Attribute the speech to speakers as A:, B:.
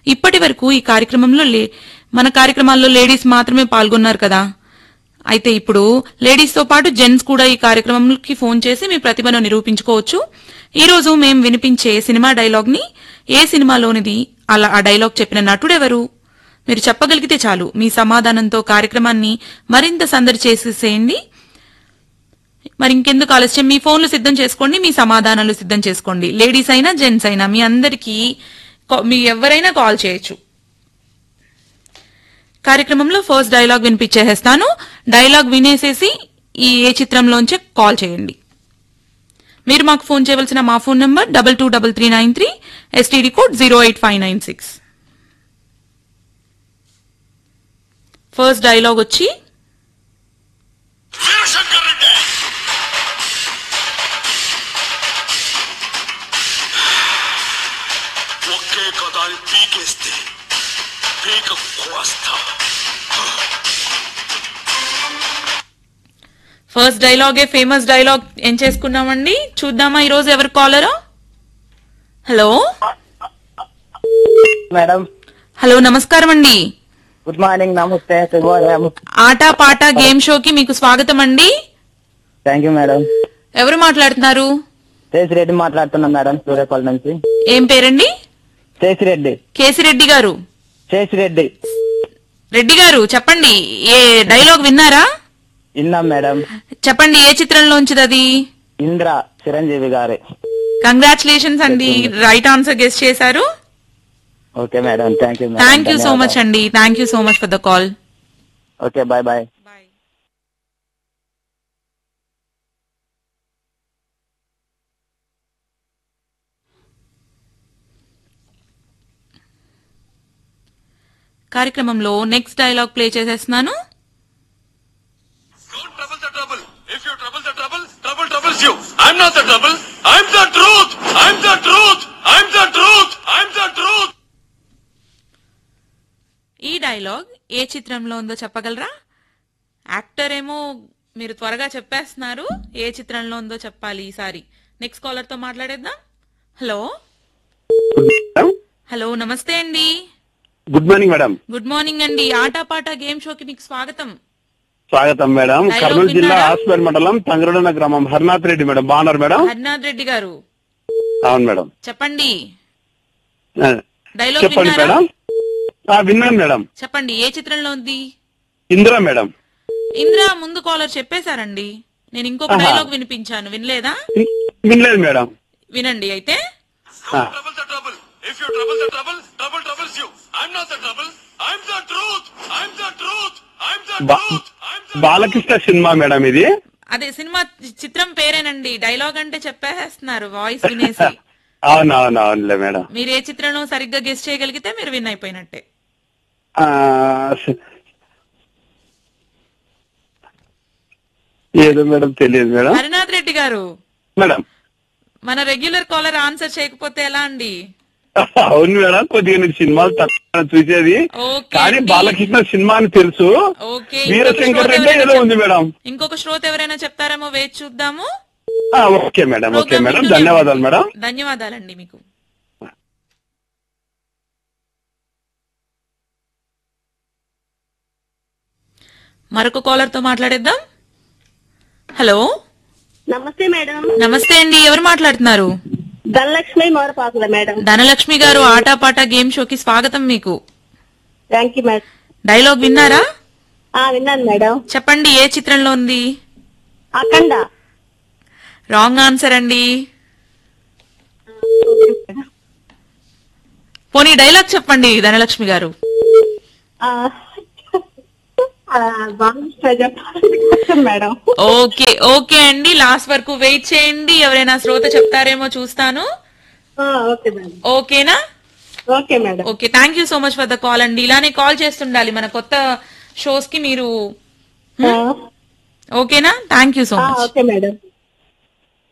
A: ఇప్పటి వరకు ఈ కార్యక్రమంలో లే- మన కార్యక్రమాల్లో లేడీస్ మాత్రమే పాల్గొన్నారు కదా అయితే ఇప్పుడు లేడీస్ తో పాటు జెంట్స్ కూడా ఈ కార్యక్రమంకి ఫోన్ చేసి మీ ప్రతిభను నిరూపించుకోవచ్చు ఈ రోజు మేం వినిపించే సినిమా డైలాగ్ ని ఏ సినిమాలోనిది అలా ఆ డైలాగ్ చెప్పిన నటుడెవరు మీరు చెప్పగలిగితే చాలు మీ సమాధానంతో కార్యక్రమాన్ని మరింత సందడి చేసేసేయండి మరి ఇంకెందుకు ఆలస్యం మీ ఫోన్లు సిద్ధం చేసుకోండి మీ సమాధానాలు సిద్ధం చేసుకోండి లేడీస్ అయినా జెంట్స్ అయినా మీ అందరికీ కా- మీ ఎవరైనా కాల్ చేయొచ్చు కార్యక్రమంలో ఫస్ట్ డైలాగ్ వినిపించేస్తాను డైలాగ్ వినేసేసి ఈ ఏ చిత్రంలోంచే కాల్ చేయండి మీరు మాకు ఫోన్ చేయవలసిన మా phone number double two double three nine three STD code zero eight five nine six first dialogue వచ్చి
B: వీరశంకర్ రెడ్డి ఒకే కదాని పీకేస్తే పీక కోస్తా
A: ఫస్ట్ డైలాగే ఫేమస్ డైలాగ్ ఏం చేసుకున్నామండి చూద్దామా ఈ రోజు ఎవరు కాలరా హలో
C: మేడం
A: హలో నమస్కారం అండి
C: గుడ్ మార్నింగ్ నమస్తే శుభోదయం
A: ఆట పాట గేమ్ షోకి మీకు స్వాగతం అండి
C: థ్యాంక్ యూ మేడం
A: ఎవరు మాట్లాడుతున్నారు
C: శేషిరెడ్డి మాట్లాడుతున్నాం మేడం సూర్యపల్లి నుంచి
A: ఏం పేరండి
C: శేషిరెడ్డి
A: కేసిరెడ్డి గారు
C: శేషిరెడ్డి
A: రెడ్డి గారు చెప్పండి ఏ డైలాగ్ విన్నారా
C: విన్నాం మేడం
A: చెప్పండి ఏ చిత్రంలోంచిది అది
C: ఇంద్ర చిరంజీవి గారి
A: కంగ్రాచులేషన్స్ అండి రైట్ ఆన్సర్ గెస్ట్ చేశారు
C: okay madam thank you
A: thank you so much అండి thank you so much for the call
C: okay bye bye
A: కార్యక్రమంలో నెక్స్ట్ డైలాగ్ ప్లే చేసేస్తున్నాను
B: Don't trouble the trouble. If you trouble the trouble, trouble troubles you. I'm not the trouble. I'm the truth. I'm the truth. I'm the truth. I'm the truth.
A: ఈ dialogue ఏ చిత్రంలో ఉందో చెప్పగలరా actor ఏమో మీరు త్వరగా చెప్పేస్తున్నారు ఏ చిత్రంలో ఉందో చెప్పాలి ఈసారి నెక్స్ట్ కాలర్ తో మాట్లాడేద్దాం హలో హలో నమస్తే అండి
D: good morning madam
A: good morning అండి ఆటపాట గేమ్ షోకి మీకు స్వాగతం
D: స్వాగతం మేడం
A: Dialogue
D: కర్నూలు జిల్లా
A: విన్నారా?
D: హాస్పేట్ మండలం తంగరడన గ్రామం హరినాథ్ రెడ్డి మేడం బాగున్నారు మేడం
A: హరినాథ్ రెడ్డి గారు
D: అవును మేడం
A: చెప్పండి
D: ఆ,
A: డైలాగ్
D: చెప్పండి
A: విన్నారా
D: మేడం ఆ, విన్నాను మేడం
A: చెప్పండి ఏ చిత్రంలో ఉంది
D: ఇందిరా మేడం
A: ఇంద్ర ముందు కాలర్ చెప్పేశారండి నేను ఇంకొక
D: ఆహా.
A: డైలాగ్ వినిపించాను వినలేదా
D: విన్- వినలేదు మేడం
A: వినండి అయితే
D: ఆ,
B: Trouble the trouble. If you trouble the trouble, trouble troubles you. I'm not the trouble. I'm the truth. I'm the truth. I'm the
D: బా-
B: truth. I'm the
D: Balakrishna cinema madam ఇది
A: అదే cinema చిత్రం పేరేనండి dialogue అంటే చెప్పేస్తున్నారు voice వినేసి
D: అవును అవును అవునులే మేడం
A: మీరు ఏ చిత్రంలో సరిగ్గా గెస్ట్ చేయగలిగితే మీరు విన్ అయిపోయినట్టే
D: ఆ, స- ఏదో మేడం తెలియదు మేడం
A: హరినాథ్ రెడ్డి గారు
D: మేడం
A: మన రెగ్యులర్ కాలర్ ఆన్సర్ చేయకపోతే ఎలా అండి
D: అవును మేడం కొద్దిగా నేను సినిమాలు తక్కువ చూసేది
A: ఓకే
D: కానీ
A: అండి.
D: బాలకృష్ణ సినిమా అని తెలుసు
A: ఓకే
D: వీరశంకర్
A: ఇంకొక
D: రెడ్డి
A: శ్రోత
D: ఏదో ఉంది మేడం
A: ఇంకొక శ్రోత ఎవరైనా చెప్తారేమో వేచి చూద్దాము
D: ఆ, okay madam okay
A: program
D: madam
A: వింటూనే
D: ధన్యవాదాలు
A: ఉండండి.
D: మేడం
A: ధన్యవాదాలండి మీకు మరొక కాలర్ తో మాట్లాడేద్దాం హలో
E: నమస్తే మేడం
A: నమస్తే అండి ఎవరు మాట్లాడుతున్నారు
E: ధనలక్ష్మి మోరపాకుల మేడం
A: ధనలక్ష్మి గారు ఆటాపాట గేమ్ షోకి స్వాగతం మీకు
E: థ్యాంక్ యూ మేడం
A: డైలాగ్ విన్నారా
E: ఆ విన్నాను మేడం
A: చెప్పండి ఏ చిత్రంలో ఉంది
E: అఖండ
A: రాంగ్ ఆన్సర్ అండి పోనీ డైలాగ్ చెప్పండి ధనలక్ష్మి గారు
E: ఆ, ఆ, బాగా చెప్పాలి కష్టం మేడం
A: ఓకే ఓకే అండి లాస్ట్ వరకు వెయిట్ చేయండి ఎవరైనా శ్రోత చెప్తారేమో చూస్తాను
E: ఆ, ఓకే మేడం
A: ఓకేనా
E: okay madam
A: okay thank you so much for the call అండి ఇలానే కాల్ చేస్తుండాలి మన కొత్త షోస్ కి మీరు
E: ఆ,
A: ఓకేనా థ్యాంక్ యూ సో
E: ఆ,
A: మచ్
E: ఓకే మేడం